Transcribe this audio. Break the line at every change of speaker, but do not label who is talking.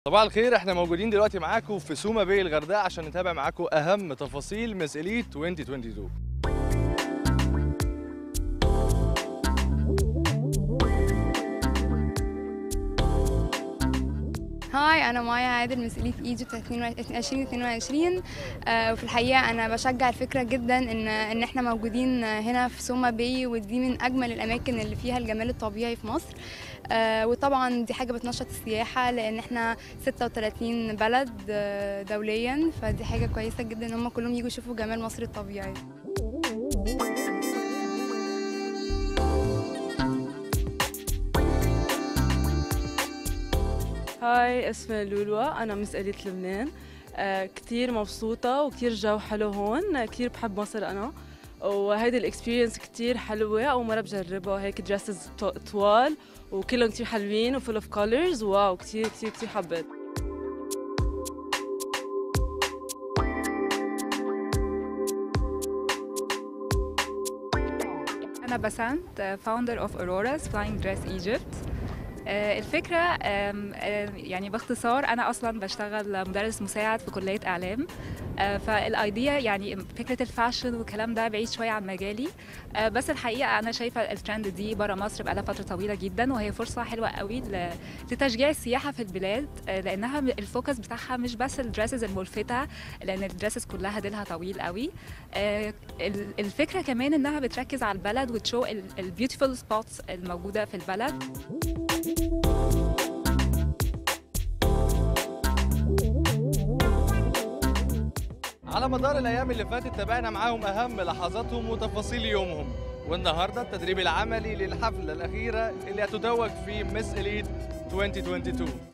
صباح الخير احنا موجودين دلوقتي معاكم في سوما باي الغردقه عشان نتابع معاكم اهم تفاصيل مس اليت 2022
هاي انا مايا عادل مسؤوليه ايجيبت 2022 آه، وفي الحقيقه انا بشجع الفكره جدا ان ان احنا موجودين هنا في سوما باي ودي من اجمل الاماكن اللي فيها الجمال الطبيعي في مصر آه، وطبعا دي حاجه بتنشط السياحه لان احنا 36 بلد آه، دوليا فدي حاجه كويسه جدا ان هم كلهم يجوا يشوفوا جمال مصر الطبيعي
هاي اسمي لولوا أنا مسؤولية لبنان آه كتير مبسوطة وكتير جو حلو هون آه، كتير بحب مصر أنا وهيدي الاكسبيرينس كتير حلوة أول مرة بجربها هيك دريسز طوال وكلهم كتير حلوين وفول اوف كولرز واو كتير كتير كتير حبيت
أنا بسنت فاوندر اوف أورورا فلاينج دريس ايجيبت الفكرة آم، آم، يعني باختصار أنا أصلا بشتغل مدرس مساعد في كلية إعلام آه، فالايديا يعني فكرة الفاشن والكلام ده بعيد شوية عن مجالي آه، بس الحقيقة أنا شايفة الترند دي برا مصر بقالها فترة طويلة جدا وهي فرصة حلوة قوي ل- لتشجيع السياحة في البلاد آه، لأنها م- الفوكس بتاعها مش بس الدريسز الملفتة لأن الدريسز كلها ديلها طويل قوي آه، ال- الفكرة كمان إنها بتركز على البلد وتشو البيوتيفول سبوتس الموجودة في البلد
على مدار الايام اللي فاتت تابعنا معاهم اهم لحظاتهم وتفاصيل يومهم والنهارده التدريب العملي للحفله الاخيره اللي هتتوج في مس اليت 2022